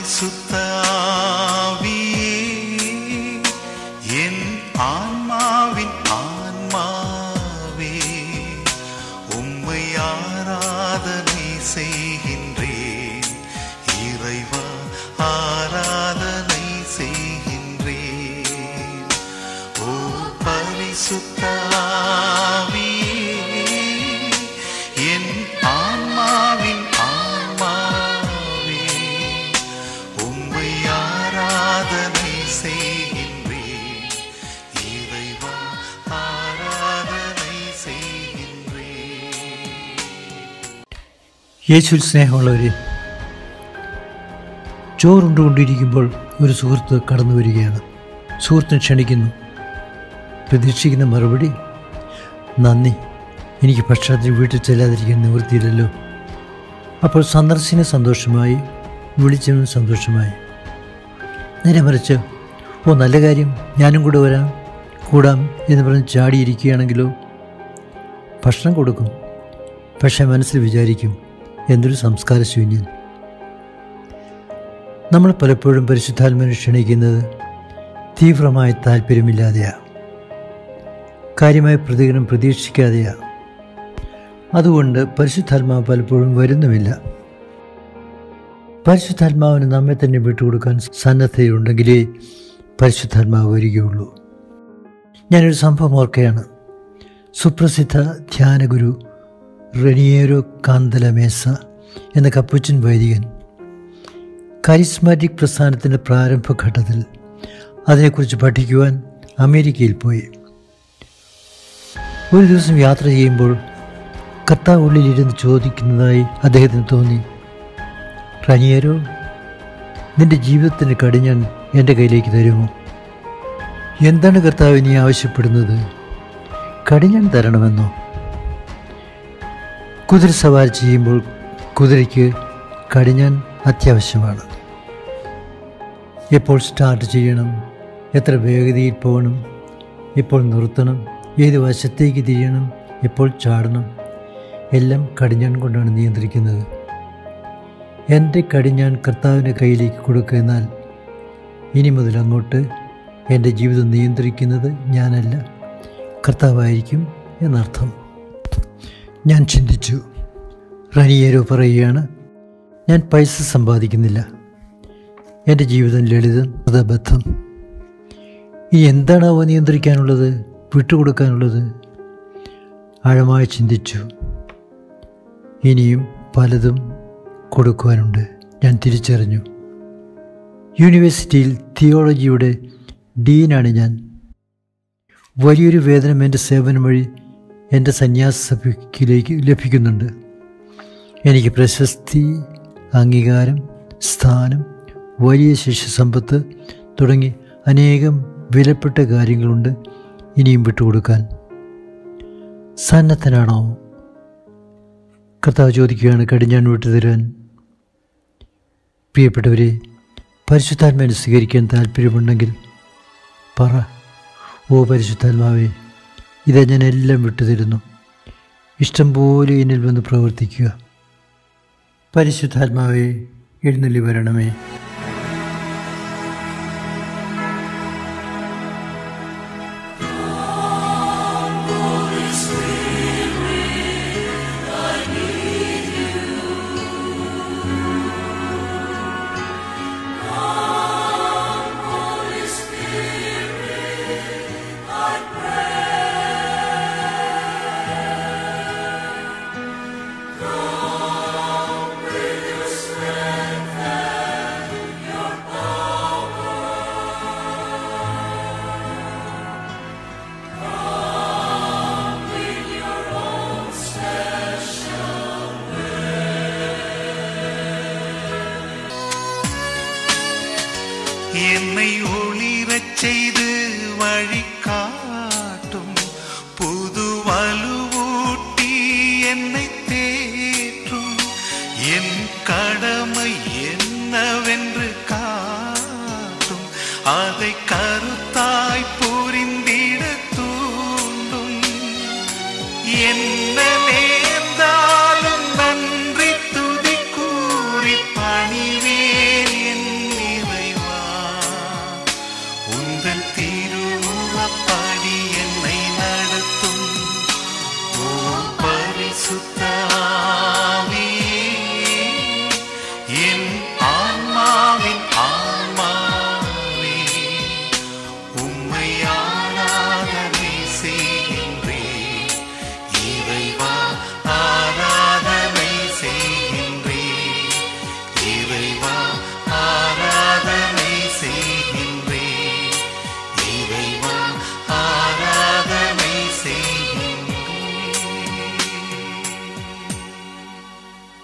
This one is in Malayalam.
பரிசுத்தாவியே என் ஆன்மாவின் ஆன்மாவே உம்மை ஆராதனை செய்கின்றேன் இறைவா ஆராதனை செய்கின்றேன் ஓ பரிசுத்தாவியே என் ஆன்மாவின் ஆன்மாவே உம்மை ஆராதனை செய்கின்றேன் இறைவா ஆராதனை செய்கின்றேன் യേശുവിൽ സ്നേഹമുള്ളവരെ ചോറുണ്ടുകൊണ്ടിരിക്കുമ്പോൾ ഒരു സുഹൃത്ത് കടന്നു വരികയാണ് സുഹൃത്തിനെ ക്ഷണിക്കുന്നു പ്രതീക്ഷിക്കുന്ന മറുപടി നന്ദി എനിക്ക് ഭക്ഷണത്തിന് വീട്ടിൽ ചെല്ലാതിരിക്കാൻ നിവൃത്തിയില്ലല്ലോ അപ്പോൾ സന്ദർശന സന്തോഷമായി വിളിച്ചവനും സന്തോഷമായി നേരെ മറിച്ച് ഓ നല്ല കാര്യം ഞാനും കൂടെ വരാം കൂടാം എന്ന് പറഞ്ഞ് ചാടിയിരിക്കുകയാണെങ്കിലോ ഭക്ഷണം കൊടുക്കും പക്ഷെ മനസ്സിൽ വിചാരിക്കും എന്തൊരു സംസ്കാരശൂന്യൻ നമ്മൾ പലപ്പോഴും പരിശുദ്ധാത്മനെ ക്ഷണിക്കുന്നത് തീവ്രമായ താല്പര്യമില്ലാതെയാണ് കാര്യമായ പ്രതികരണം പ്രതീക്ഷിക്കാതെയാണ് അതുകൊണ്ട് പരിശുദ്ധാത്മാവ് പലപ്പോഴും വരുന്നുമില്ല പരിശുദ്ധാത്മാവിന് നമ്മെ തന്നെ വിട്ടുകൊടുക്കാൻ സന്നദ്ധതയുണ്ടെങ്കിലേ പരിശുദ്ധാത്മാവ് വരികയുള്ളൂ ഞാനൊരു സംഭവം ഓർക്കുകയാണ് സുപ്രസിദ്ധ ധ്യാനഗുരു റെനിയേരോ കാന്തലമേസ എന്ന കപ്പുച്ചൻ വൈദികൻ കരിസ്മാറ്റിക് പ്രസ്ഥാനത്തിൻ്റെ പ്രാരംഭഘട്ടത്തിൽ അതിനെക്കുറിച്ച് പഠിക്കുവാൻ അമേരിക്കയിൽ പോയി ഒരു ദിവസം യാത്ര ചെയ്യുമ്പോൾ കർത്താവ് ഉള്ളിലിരുന്ന് ചോദിക്കുന്നതായി അദ്ദേഹത്തിന് തോന്നി റനിയരോ നിന്റെ ജീവിതത്തിൻ്റെ കടിഞ്ഞാൻ എൻ്റെ കയ്യിലേക്ക് തരുമോ എന്താണ് കർത്താവ് നീ ആവശ്യപ്പെടുന്നത് കടിഞ്ഞാൻ തരണമെന്നോ കുതിര സവാരി ചെയ്യുമ്പോൾ കുതിരയ്ക്ക് കടിഞ്ഞാൻ അത്യാവശ്യമാണ് എപ്പോൾ സ്റ്റാർട്ട് ചെയ്യണം എത്ര വേഗതയിൽ പോകണം എപ്പോൾ നിർത്തണം ഏത് വശത്തേക്ക് തിരിയണം എപ്പോൾ ചാടണം എല്ലാം കടിഞ്ഞാൻ കൊണ്ടാണ് നിയന്ത്രിക്കുന്നത് എൻ്റെ കടിഞ്ഞാൻ കർത്താവിൻ്റെ കയ്യിലേക്ക് കൊടുക്കുക എന്നാൽ ഇനി മുതൽ അങ്ങോട്ട് എൻ്റെ ജീവിതം നിയന്ത്രിക്കുന്നത് ഞാനല്ല കർത്താവായിരിക്കും എന്നർത്ഥം ഞാൻ ചിന്തിച്ചു റനിയേരോ പറയുകയാണ് ഞാൻ പൈസ സമ്പാദിക്കുന്നില്ല എൻ്റെ ജീവിതം ലളിതം ഹൃദബദ്ധം ഇനി എന്താണാവോ നിയന്ത്രിക്കാനുള്ളത് വിട്ടുകൊടുക്കാനുള്ളത് ആഴമായി ചിന്തിച്ചു ഇനിയും പലതും കൊടുക്കുവാനുണ്ട് ഞാൻ തിരിച്ചറിഞ്ഞു യൂണിവേഴ്സിറ്റിയിൽ തിയോളജിയുടെ ഡീനാണ് ഞാൻ വലിയൊരു വേതനം എൻ്റെ സേവനം വഴി എൻ്റെ സന്യാസ സഭയ്ക്കിലേക്ക് ലഭിക്കുന്നുണ്ട് എനിക്ക് പ്രശസ്തി അംഗീകാരം സ്ഥാനം വലിയ ശിഷ്യസമ്പത്ത് തുടങ്ങി അനേകം വിലപ്പെട്ട കാര്യങ്ങളുണ്ട് ഇനിയും വിട്ടുകൊടുക്കാൻ സന്നദ്ധനാണോ കർത്താവ് ചോദിക്കുകയാണ് കടിഞ്ഞാൻ വിട്ടുതരാൻ പ്രിയപ്പെട്ടവരെ പരിശുദ്ധാത്മാവിനെ സ്വീകരിക്കാൻ താല്പര്യമുണ്ടെങ്കിൽ പറ ഓ പരിശുദ്ധാത്മാവേ ഇതാ ഞാൻ എല്ലാം വിട്ടുതരുന്നു ഇഷ്ടം പോലെ എന്നിൽ വന്ന് പ്രവർത്തിക്കുക പരിശുദ്ധാത്മാവേ എഴുന്നള്ളി വരണമേ என்னை ஒளிரச் செய்து வழிகாட்டும் புது வலுவூட்டி என்னை தேற்றும் என் கடமை என்னவென்று காட்டும் அதை கருத்து